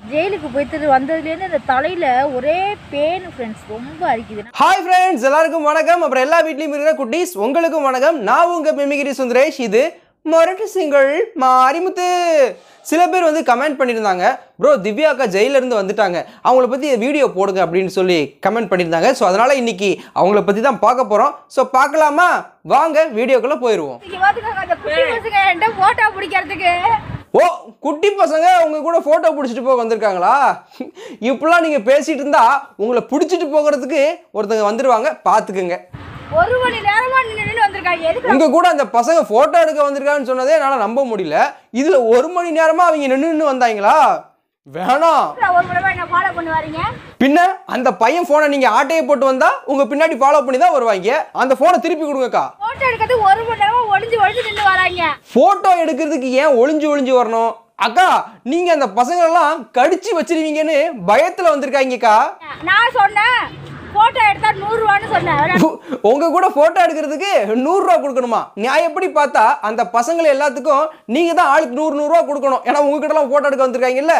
ஜெயிலுக்கு போயிட்டு வந்ததுலேருந்து இந்த தலையில் ஒரே பெயின் ஃப்ரெண்ட்ஸ் ரொம்ப அரிக்குது ஹாய் ஃப்ரெண்ட்ஸ் எல்லாருக்கும் வணக்கம் அப்புறம் எல்லா வீட்லயும் இருக்கிற குட்டீஸ் உங்களுக்கும் வணக்கம் நான் உங்க மிமிகிரி சுந்தரேஷ் இது மொரட்டு சிங்கிள் மாரிமுத்து சில பேர் வந்து கமெண்ட் பண்ணியிருந்தாங்க ப்ரோ திவ்யா அக்கா ஜெயில இருந்து வந்துட்டாங்க அவங்கள பற்றி வீடியோ போடுங்க அப்படின்னு சொல்லி கமெண்ட் பண்ணியிருந்தாங்க ஸோ அதனால் இன்னைக்கு அவங்கள பற்றி தான் பார்க்க போகிறோம் ஸோ பார்க்கலாமா வாங்க வீடியோக்குள்ளே போயிடுவோம் இங்கே பார்த்துக்கோங்க அந்த குட்டி பசங்க என்கிட்ட ஃபோட்டோ பிடிக்கிறதுக்கு ஓ குட்டி பசங்க உங்க கூட ஃபோட்டோ பிடிச்சிட்டு போக வந்திருக்காங்களா இப்படிலாம் நீங்கள் பேசிகிட்டு இருந்தா உங்களை பிடிச்சிட்டு போகிறதுக்கு ஒருத்தங்க வந்துடுவாங்க பார்த்துக்குங்க ஒரு மணி நேரமா நின்று நின்று வந்திருக்காங்க எதுக்கு உங்க கூட அந்த பசங்க போட்டோ எடுக்க வந்திருக்காங்கன்னு சொன்னதே என்னால நம்ப முடியல இதுல ஒரு மணி நேரமா அவங்க நின்று நின்று வந்தாங்களா வேணாம் ஒரு மணி நேரம் என்ன ஃபாலோ பண்ணி வரீங்க பின்ன அந்த பையன் போனை நீங்க ஆட்டையை போட்டு வந்தா உங்க பின்னாடி ஃபாலோ பண்ணி தான் வருவாங்க அந்த போனை திருப்பி கொடுங்கக்கா ஃபோட்டோ எடுக்கிறது ஒரு மணி நேரமா ஒளிஞ்சு ஒளிஞ்சு நின்று வராங்க போட்டோ எடுக்கிறதுக்கு ஏன் ஒளிஞ்சு ஒளிஞ்சு வரணும் அக்கா நீங்க அந்த பசங்களெல்லாம் கடிச்சு வச்சிருவீங்கன்னு பயத்துல வந்திருக்காங்கக்கா நான் சொன்னேன் ஃபோட்டோ எடுத்தா நூறுரூவான்னு சொன்னேன் உங்க கூட போட்டோ எடுக்கிறதுக்கு நூறு ரூபா கொடுக்கணுமா நான் எப்படி பார்த்தா அந்த பசங்களை எல்லாத்துக்கும் நீங்க தான் ஆளுக்கு நூறு நூறு ரூபா கொடுக்கணும் ஏன்னா உங்ககிட்ட எல்லாம் போட்டோ எடுக்க வந்திருக்காங்கல்ல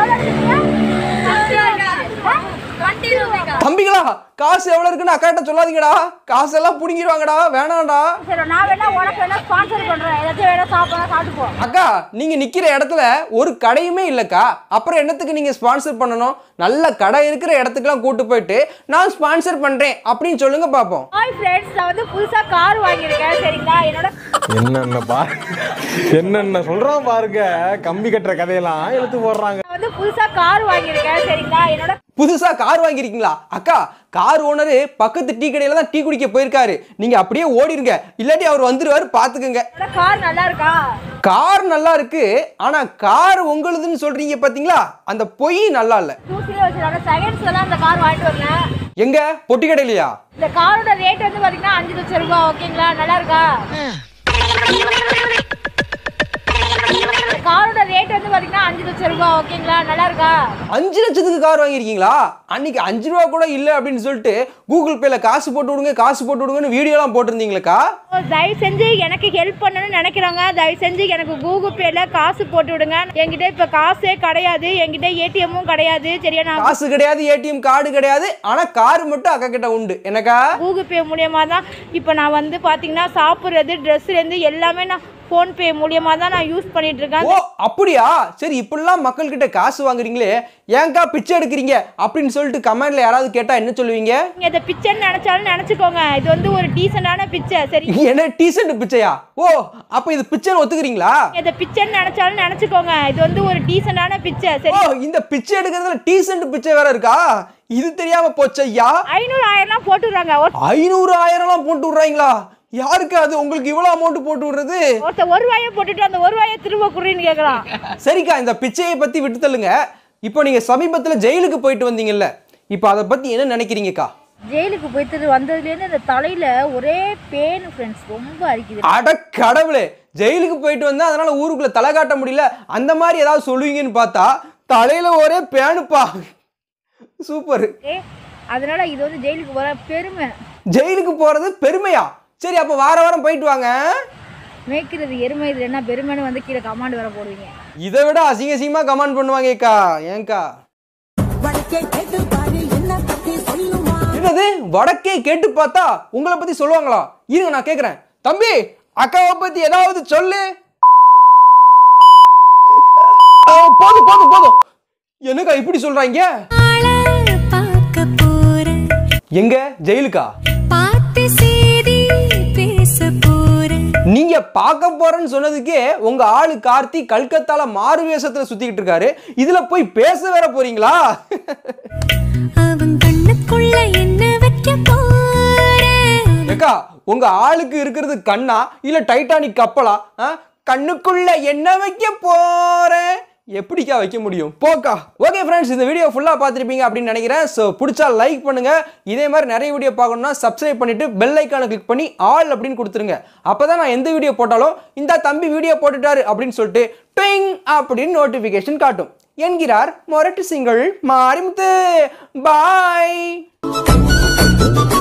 டுவெண்ட்டி ரூபாய்க்கா தம்பிகளா காசு எவ்வளவு இருக்குன்னு அக்காட்ட சொல்லாதீங்கடா காசு எல்லாம் புடுங்கிடுவாங்கடா வேணாம்டா சரி நான் வேணா உனக்கு வேணா ஸ்பான்சர் பண்றேன் ஏதாச்சும் வேணா சாப்பிடலாம் சாப்பிட்டு போ அக்கா நீங்க நிக்கிற இடத்துல ஒரு கடையுமே இல்லக்கா அப்புறம் என்னத்துக்கு நீங்க ஸ்பான்சர் பண்ணணும் நல்ல கடை இருக்கிற இடத்துக்குலாம் கூட்டு போயிட்டு நான் ஸ்பான்சர் பண்றேன் அப்படின்னு சொல்லுங்க பாப்போம் ஹாய் ஃப்ரெண்ட்ஸ் நான் வந்து புதுசா கார் வாங்கியிருக்கேன் சரிங்களா என்னோட என்னென்ன பா என்னென்ன சொல்றான் பாருங்க கம்பி கட்டுற கதையெல்லாம் இழுத்து போடுறாங்க நான் வந்து புதுசா கார் வாங்கியிருக்கேன் சரிங்களா என்னோட புதுசா கார் வாங்கியிருக்கீங்களா அக்கா கார் ஓனரு பக்கத்து டீ கடையில தான் டீ குடிக்க போயிருக்காரு நீங்க அப்படியே ஓடிருங்க இல்லாட்டி அவர் வந்துருவாரு பாத்துக்கோங்க என்னோட கார் நல்லா இருக்கா கார் நல்லா இருக்கு ஆனா கார் உங்களுதுன்னு சொல்றீங்க பாத்தீங்களா அந்த பொய் நல்லா இல்ல டூஸ்லேயே வச்சிருக்காங்க செகண்ட்ஸ்ல தான் இந்த கார் வாங்கிட்டு வரேன் எங்க பொட்டி கடையிலையா இந்த காரோட ரேட் வந்து பாத்தீங்கன்னா அஞ்சு லட்சம் ரூபாய் ஓகேங்களா நல்லா இருக்கா இந்த காரோட ரேட் வந்து பாத்தீங்கன்னா அஞ்சு லட்சம் ரூபாய் ஓகேங்களா நல்லா இருக்கா அஞ்சு லட்சத்துக்கு கார் வாங்கியிருக்கீங்களா அன்னைக்கு அஞ்சு ரூபா கூட இல்லை அப்படின்னு சொல்லிட்டு கூகுள் பேல காசு போட்டு விடுங்க காசு போட்டு விடுங்கன்னு வீடியோலாம் போட்டிருந்தீங்களேக்கா தயவு செஞ்சு எனக்கு ஹெல்ப் பண்ணணும்னு நினைக்கிறவங்க தயவு செஞ்சு எனக்கு கூகுள் பேல காசு போட்டு விடுங்க என்கிட்ட இப்ப காசே கிடையாது என்கிட்ட ஏடிஎம்மும் கிடையாது சரியா நான் காசு கிடையாது ஏடிஎம் கார்டு கிடையாது ஆனா கார் மட்டும் அக்கா கிட்ட உண்டு எனக்கா கூகுள் பே மூலியமா தான் இப்போ நான் வந்து பாத்தீங்கன்னா சாப்பிட்றது ட்ரெஸ்லேருந்து எல்லாமே நான் ஃபோன்பே மூலியமா தான் நான் யூஸ் பண்ணிட்டு இருக்கேன் ஓ அப்படியா சரி இப்படிலாம் மக்கள் கிட்ட காசு வாங்குறீங்களே ஏன்க்கா பிச்சை எடுக்கிறீங்க அப்படின்னு சொல்லிட்டு கமெண்ட்ல யாராவது கேட்டா என்ன சொல்லுவீங்க நீங்க இதை பிச்சைன்னு நினைச்சாலும் நினைச்சுக்கோங்க இது வந்து ஒரு டீசெண்டான பிச்சை சரி என்ன டீசென்ட் பிச்சையா ஓ அப்ப இது பிச்சைன்னு ஒத்துக்கிறீங்களா நீங்க இதை பிச்சைன்னு நினைச்சாலும் நினைச்சுக்கோங்க இது வந்து ஒரு டீசெண்டான பிச்சை ஓ சரி இந்த பிச்சை எடுக்கிறதுல டீசென்ட் பிச்சை வேற இருக்கா இது தெரியாம போச்சையா ஐநூறு ஆயிரம்லாம் போட்டுடுறாங்க ஒரு- ஐநூறு ஆயிரம்லாம் போட்டு விடுறாங்களா யாருக்கு அது உங்களுக்கு இவ்வளவு அமௌண்ட் போட்டு விடுறது ஒருத்தர் ஒரு வாயை போட்டுட்டு அந்த ஒரு வாயை திரும்ப குடுறீன்னு கேட்கலாம் சரிக்கா இந்த பிச்சையை பத்தி விட்டு தள்ளுங்க இப்போ நீங்க சமீபத்துல ஜெயிலுக்கு போயிட்டு வந்தீங்கல்ல இப்போ அதை பத்தி என்ன நினைக்கிறீங்கக்கா ஜெயிலுக்கு போயிட்டு வந்ததுலேருந்து இந்த தலையில ஒரே பெயின் ஃப்ரெண்ட்ஸ் ரொம்ப அரிக்குது அட கடவுளே ஜெயிலுக்கு போயிட்டு வந்தா அதனால ஊருக்குள்ள தலை காட்ட முடியல அந்த மாதிரி ஏதாவது சொல்லுவீங்கன்னு பார்த்தா தலையில ஒரே பேனுப்பா சூப்பர் அதனால இது வந்து ஜெயிலுக்கு போற பெருமை ஜெயிலுக்கு போறது பெருமையா சரி அப்போ வார வாரம் போயிட்டு வாங்க மேய்க்கிறது எருமை இது என்ன பெருமைன்னு வந்து கீழே கமாண்ட் வர போடுவீங்க இதை விட அசிங்க அசிங்கமா கமெண்ட் பண்ணுவாங்கக்கா ஏன்க்கா வடக்கே கேட்டு பாரு என்ன பத்தி சொல்லுமா என்னது வடக்கே கேட்டு பார்த்தா உங்களை பத்தி சொல்லுவாங்களா இருங்க நான் கேக்குறேன் தம்பி அக்காவை பத்தி ஏதாவது சொல்லு ஆ, போதும் போதும் போதும் என்னக்கா இப்படி சொல்றாங்க பார்க்க போறேன் எங்க ஜெயிலுக்கா பார்த்து செய்தி பேச போறேன் நீங்க பார்க்க போறேன்னு சொன்னதுக்கே உங்க ஆளு கார்த்தி கல்கத்தால மாறு வேஷத்துல சுத்திக்கிட்டு இருக்காரு இதுல போய் பேச வேற போறீங்களா அவன் கண்ணுக்குள்ள என்ன வைக்க போறேன் ஏக்கா உங்க ஆளுக்கு இருக்கிறது கண்ணா இல்ல டைட்டானிக் கப்பலா ஆ? கண்ணுக்குள்ள என்ன வைக்க போறேன் எப்படிக்கா வைக்க முடியும் போக்கா ஓகே ஃப்ரெண்ட்ஸ் இந்த வீடியோ ஃபுல்லாக பார்த்துருப்பீங்க அப்படின்னு நினைக்கிறேன் ஸோ பிடிச்சா லைக் பண்ணுங்க இதே மாதிரி நிறைய வீடியோ பார்க்கணும்னா சப்ஸ்கிரைப் பண்ணிட்டு பெல் ஐக்கானை கிளிக் பண்ணி ஆல் அப்படின்னு கொடுத்துருங்க அப்பதான் நான் எந்த வீடியோ போட்டாலும் இந்த தம்பி வீடியோ போட்டுட்டாரு அப்படின்னு சொல்லிட்டு ட்விங் அப்படின்னு நோட்டிஃபிகேஷன் காட்டும் என்கிறார் மொரட்டு சிங்கிள் மாரிமுத்து பாய்